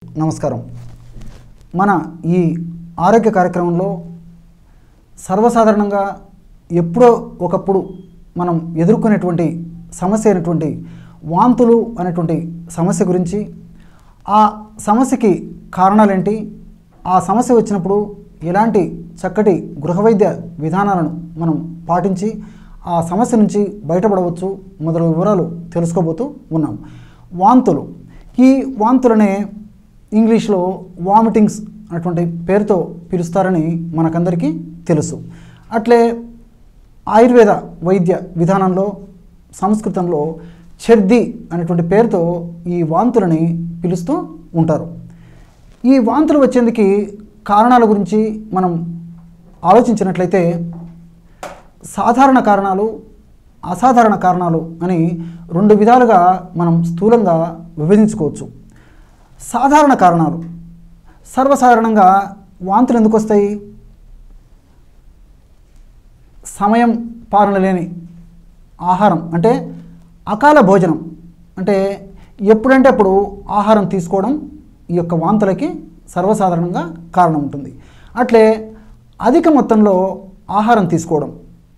నమస్కారం మన ఈ ఆరోగ్య కార్యక్రమంలో సర్వసాధారణంగా ఎప్పుడో ఒకప్పుడు మనం ఎదుర్కొనేటువంటి సమస్య అయినటువంటి వాంతులు అనేటువంటి సమస్య గురించి ఆ సమస్యకి కారణాలేంటి ఆ సమస్య వచ్చినప్పుడు ఎలాంటి చక్కటి గృహవైద్య విధానాలను మనం పాటించి ఆ సమస్య నుంచి బయటపడవచ్చు మొదలగు వివరాలు తెలుసుకోబోతూ ఉన్నాం వాంతులు ఈ వాంతులనే ఇంగ్లీష్లో వామిటింగ్స్ అటువంటి పేరుతో పిలుస్తారని మనకందరికీ తెలుసు అట్లే ఆయుర్వేద వైద్య విధానంలో సంస్కృతంలో ఛర్ది అనేటువంటి పేరుతో ఈ వాంతులని పిలుస్తూ ఉంటారు ఈ వాంతులు వచ్చేందుకు కారణాల గురించి మనం ఆలోచించినట్లయితే సాధారణ కారణాలు అసాధారణ కారణాలు అని రెండు విధాలుగా మనం స్థూలంగా విభజించుకోవచ్చు సాధారణ కారణాలు సర్వసాధారణంగా వాంతులు ఎందుకు వస్తాయి సమయం పాలన లేని ఆహారం అంటే అకాల భోజనం అంటే ఎప్పుడంటే అప్పుడు ఆహారం తీసుకోవడం ఈ యొక్క వాంతులకి సర్వసాధారణంగా కారణం ఉంటుంది అట్లే అధిక మొత్తంలో ఆహారం తీసుకోవడం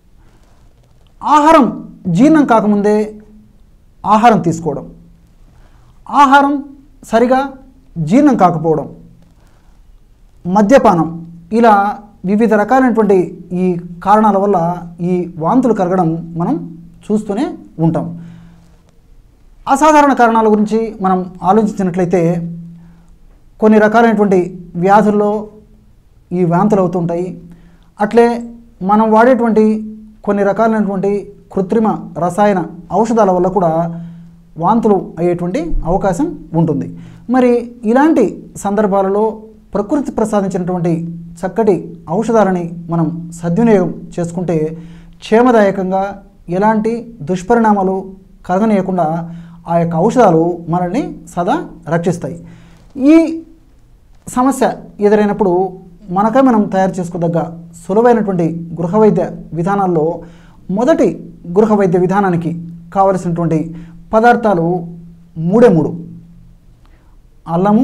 ఆహారం జీర్ణం కాకముందే ఆహారం తీసుకోవడం ఆహారం సరిగా జీర్ణం కాకపోవడం మద్యపానం ఇలా వివిధ రకాలైనటువంటి ఈ కారణాల వల్ల ఈ వాంతులు కరగడం మనం చూస్తూనే ఉంటాం అసాధారణ కారణాల గురించి మనం ఆలోచించినట్లయితే కొన్ని రకాలైనటువంటి వ్యాధుల్లో ఈ వాంతులు అవుతుంటాయి అట్లే మనం వాడేటువంటి కొన్ని రకాలైనటువంటి కృత్రిమ రసాయన ఔషధాల వల్ల కూడా వాంతులు అయ్యేటువంటి అవకాశం ఉంటుంది మరి ఇలాంటి సందర్భాలలో ప్రకృతి ప్రసాదించినటువంటి చక్కటి ఔషధాలని మనం సద్వినియోగం చేసుకుంటే క్షేమదాయకంగా ఎలాంటి దుష్పరిణామాలు కలగనీయకుండా ఆ యొక్క ఔషధాలు మనల్ని సదా రక్షిస్తాయి ఈ సమస్య ఎదురైనప్పుడు మనకై మనం తయారు చేసుకోదగ్గ సులువైనటువంటి గృహ వైద్య విధానాల్లో మొదటి గృహ వైద్య విధానానికి కావలసినటువంటి పదార్థాలు మూడే మూడు అల్లము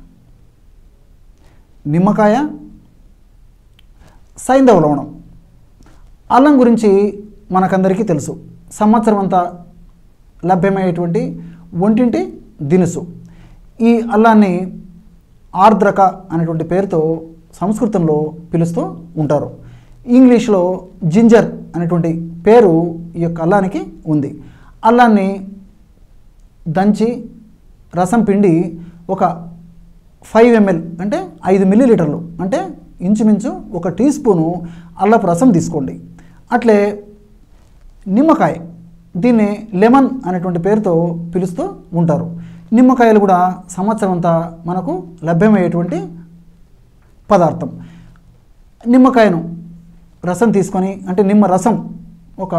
నిమ్మకాయ సైంధవ లవణం అల్లం గురించి మనకందరికీ తెలుసు సంవత్సరం అంతా లభ్యమయ్యేటువంటి ఒంటింటి దినుసు ఈ అల్లాన్ని ఆర్ద్రక అనేటువంటి పేరుతో సంస్కృతంలో పిలుస్తూ ఉంటారు ఇంగ్లీష్లో జింజర్ అనేటువంటి పేరు ఈ యొక్క అల్లానికి ఉంది అల్లాన్ని దంచి రసం పిండి ఒక ఫైవ్ ఎంఎల్ అంటే ఐదు మిల్లీలీటర్లు అంటే ఇంచుమించు ఒక టీ స్పూను అల్లపు రసం తీసుకోండి అట్లే నిమ్మకాయ దీన్ని లెమన్ అనేటువంటి పేరుతో పిలుస్తూ ఉంటారు నిమ్మకాయలు కూడా సంవత్సరం అంతా మనకు లభ్యమయ్యేటువంటి పదార్థం నిమ్మకాయను రసం తీసుకొని అంటే నిమ్మ రసం ఒక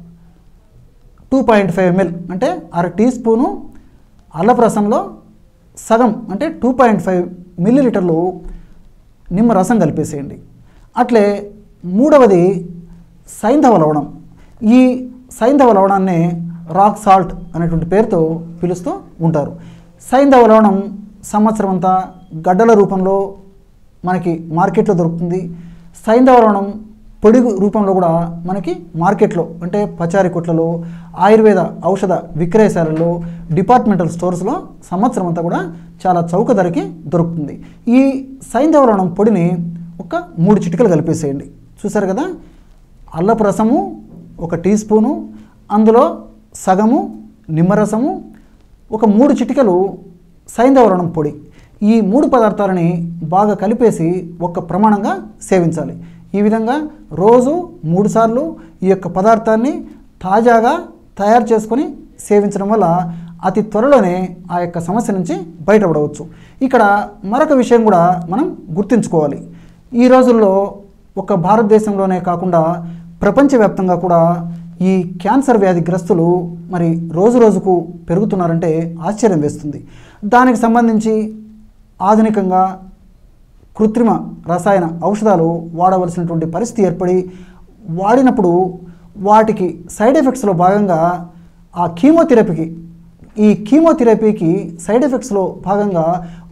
టూ పాయింట్ ఫైవ్ ఎంఎల్ అంటే అర టీ స్పూను అల్లపు రసంలో సగం అంటే టూ పాయింట్ ఫైవ్ మిల్లీలీటర్లు నిమ్మ రసం కలిపేసేయండి అట్లే మూడవది సైంధవ లవణం ఈ సైంధవ లవణాన్ని రాక్ సాల్ట్ అనేటువంటి పేరుతో పిలుస్తూ ఉంటారు సైంధవ లవణం సంవత్సరం అంతా గడ్డల రూపంలో మనకి మార్కెట్లో దొరుకుతుంది సైంధవ లవణం పొడి రూపంలో కూడా మనకి మార్కెట్లో అంటే పచారీ కొట్లలో ఆయుర్వేద ఔషధ విక్రయశాలల్లో డిపార్ట్మెంటల్ స్టోర్స్లో సంవత్సరం అంతా కూడా చాలా చౌక ధరకి దొరుకుతుంది ఈ సైంధవ లవణం పొడిని ఒక మూడు చిటికలు కలిపేసేయండి చూసారు కదా అల్లపు రసము ఒక టీ స్పూను అందులో సగము నిమ్మరసము ఒక మూడు చిటికలు సైంధవరణం పొడి ఈ మూడు పదార్థాలని బాగా కలిపేసి ఒక ప్రమాణంగా సేవించాలి ఈ విధంగా రోజు మూడుసార్లు ఈ యొక్క పదార్థాన్ని తాజాగా తయారు చేసుకొని సేవించడం వల్ల అతి త్వరలోనే ఆ యొక్క సమస్య నుంచి బయటపడవచ్చు ఇక్కడ మరొక విషయం కూడా మనం గుర్తుంచుకోవాలి ఈ రోజుల్లో ఒక భారతదేశంలోనే కాకుండా ప్రపంచవ్యాప్తంగా కూడా ఈ క్యాన్సర్ వ్యాధిగ్రస్తులు మరి రోజు రోజుకు పెరుగుతున్నారంటే ఆశ్చర్యం వేస్తుంది దానికి సంబంధించి ఆధునికంగా కృత్రిమ రసాయన ఔషధాలు వాడవలసినటువంటి పరిస్థితి ఏర్పడి వాడినప్పుడు వాటికి సైడ్ ఎఫెక్ట్స్లో భాగంగా ఆ కీమోథెరపీకి ఈ కీమోథెరపీకి సైడ్ ఎఫెక్ట్స్లో భాగంగా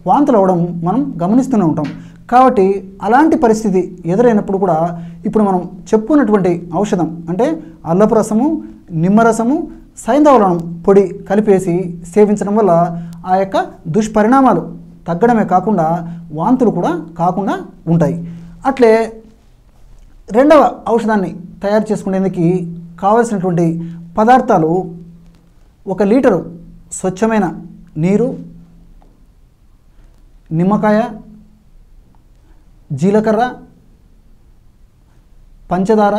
వాంతులు అవడం మనం గమనిస్తూనే ఉంటాం కాబట్టి అలాంటి పరిస్థితి ఎదురైనప్పుడు కూడా ఇప్పుడు మనం చెప్పుకున్నటువంటి ఔషధం అంటే అల్లపు రసము నిమ్మరసము సైంధవలం పొడి కలిపేసి సేవించడం వల్ల ఆ యొక్క దుష్పరిణామాలు తగ్గడమే కాకుండా వాంతులు కూడా కాకుండా ఉంటాయి అట్లే రెండవ ఔషధాన్ని తయారు చేసుకునేందుకు కావలసినటువంటి పదార్థాలు ఒక లీటరు స్వచ్ఛమైన నీరు నిమ్మకాయ జీలకర్ర పంచదార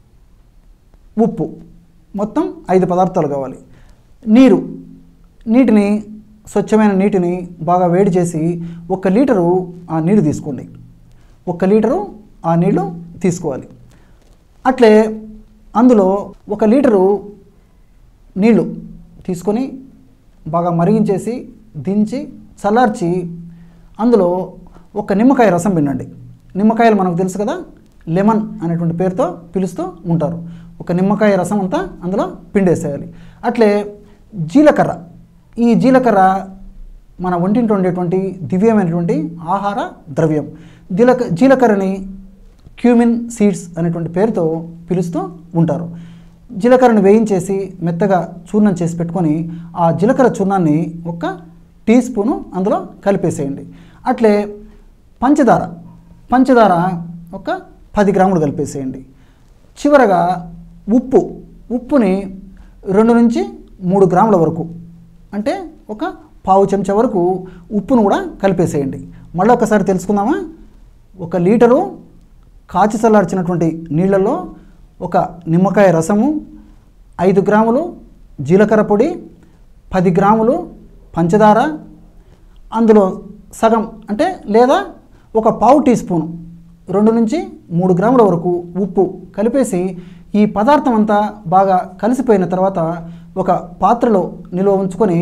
ఉప్పు మొత్తం ఐదు పదార్థాలు కావాలి నీరు నీటిని స్వచ్ఛమైన నీటిని బాగా వేడి చేసి ఒక లీటరు ఆ నీరు తీసుకోండి ఒక లీటరు ఆ నీళ్లు తీసుకోవాలి అట్లే అందులో ఒక లీటరు నీళ్లు తీసుకొని బాగా మరిగించేసి దించి చల్లార్చి అందులో ఒక నిమ్మకాయ రసం పిండండి నిమ్మకాయలు మనకు తెలుసు కదా లెమన్ అనేటువంటి పేరుతో పిలుస్తూ ఉంటారు ఒక నిమ్మకాయ రసం అంతా అందులో పిండేసేయాలి అట్లే జీలకర్ర ఈ జీలకర్ర మన ఒంటింటి ఉండేటువంటి దివ్యమైనటువంటి ఆహార ద్రవ్యం జీలక జీలకర్రని క్యూమిన్ సీడ్స్ అనేటువంటి పేరుతో పిలుస్తూ ఉంటారు జీలకర్రను వేయించేసి మెత్తగా చూర్ణం చేసి పెట్టుకొని ఆ జీలకర్ర చూర్ణాన్ని ఒక టీ స్పూను అందులో కలిపేసేయండి అట్లే పంచదార పంచదార ఒక పది గ్రాములు కలిపేసేయండి చివరగా ఉప్పు ఉప్పుని రెండు నుంచి మూడు గ్రాముల వరకు అంటే ఒక పావు చెంచా వరకు ఉప్పును కూడా కలిపేసేయండి మళ్ళీ ఒకసారి తెలుసుకుందామా ఒక లీటరు కాచి చల్లార్చినటువంటి నీళ్ళల్లో ఒక నిమ్మకాయ రసము ఐదు గ్రాములు జీలకర్ర పొడి పది గ్రాములు పంచదార అందులో సగం అంటే లేదా ఒక పావు టీ స్పూను రెండు నుంచి మూడు గ్రాముల వరకు ఉప్పు కలిపేసి ఈ పదార్థం అంతా బాగా కలిసిపోయిన తర్వాత ఒక పాత్రలో నిల్వ ఉంచుకొని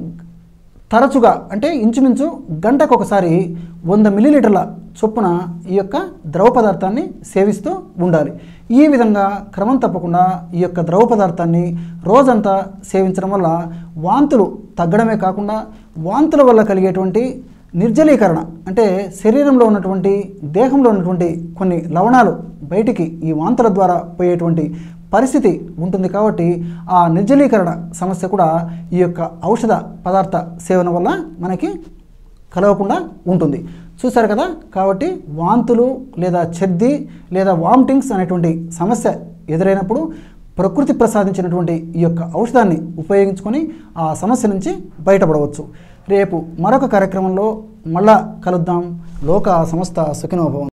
తరచుగా అంటే ఇంచుమించు గంటకు ఒకసారి వంద మిల్లీలీటర్ల చొప్పున ఈ యొక్క ద్రవ పదార్థాన్ని సేవిస్తూ ఉండాలి ఈ విధంగా క్రమం తప్పకుండా ఈ యొక్క ద్రవ పదార్థాన్ని రోజంతా సేవించడం వల్ల వాంతులు తగ్గడమే కాకుండా వాంతుల వల్ల కలిగేటువంటి నిర్జలీకరణ అంటే శరీరంలో ఉన్నటువంటి దేహంలో ఉన్నటువంటి కొన్ని లవణాలు బయటికి ఈ వాంతుల ద్వారా పోయేటువంటి పరిస్థితి ఉంటుంది కాబట్టి ఆ నిర్జలీకరణ సమస్య కూడా ఈ యొక్క ఔషధ పదార్థ సేవన వల్ల మనకి కలవకుండా ఉంటుంది చూసారు కదా కాబట్టి వాంతులు లేదా ఛర్దీ లేదా వామిటింగ్స్ అనేటువంటి సమస్య ఎదురైనప్పుడు ప్రకృతి ప్రసాదించినటువంటి ఈ యొక్క ఔషధాన్ని ఉపయోగించుకొని ఆ సమస్య నుంచి బయటపడవచ్చు రేపు మరొక కార్యక్రమంలో మళ్ళా కలుద్దాం లోక సంస్థ సుఖినోభవం